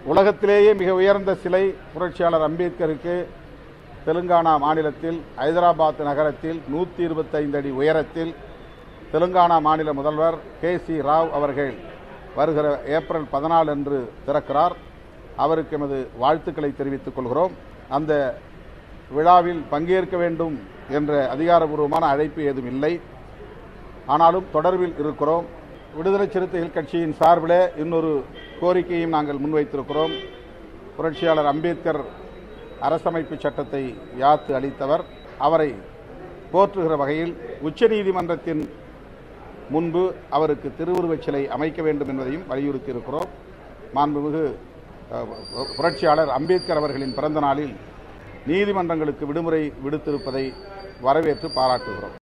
உலகத்திலேயே மிக உயர்ந்த சிலை புரட்சியாளர் அம்பேத்கருக்கு தெலுங்கானா மாநிலத்தில் ஐதராபாத் நகரத்தில் நூற்றி இருபத்தைந்து அடி உயரத்தில் தெலுங்கானா மாநில முதல்வர் கே சி ராவ் அவர்கள் வருகிற ஏப்ரல் பதினாலு அன்று திறக்கிறார் அவருக்கு எமது வாழ்த்துக்களை தெரிவித்துக் கொள்கிறோம் அந்த விழாவில் பங்கேற்க வேண்டும் என்ற அதிகாரபூர்வமான அழைப்பு ஏதும் இல்லை ஆனாலும் தொடர்பில் இருக்கிறோம் விடுதலை சிறுத்தைகள் கட்சியின் சார்பில் இன்னொரு கோரிக்கையும் நாங்கள் முன்வைத்திருக்கிறோம் புரட்சியாளர் அம்பேத்கர் அரசமைப்பு சட்டத்தை யாத்து அளித்தவர் அவரை போற்றுகிற வகையில் உச்சநீதிமன்றத்தின் முன்பு அவருக்கு திருவுருவச் சிலை அமைக்க வேண்டும் என்பதையும் வலியுறுத்தி இருக்கிறோம் மாண்புமிகு அஹ், புரட்சியாளர் அம்பேத்கர் அவர்களின் பிறந்த நாளில் நீதிமன்றங்களுக்கு விடுமுறை விடுத்திருப்பதை வரவேற்று பாராட்டுகிறோம்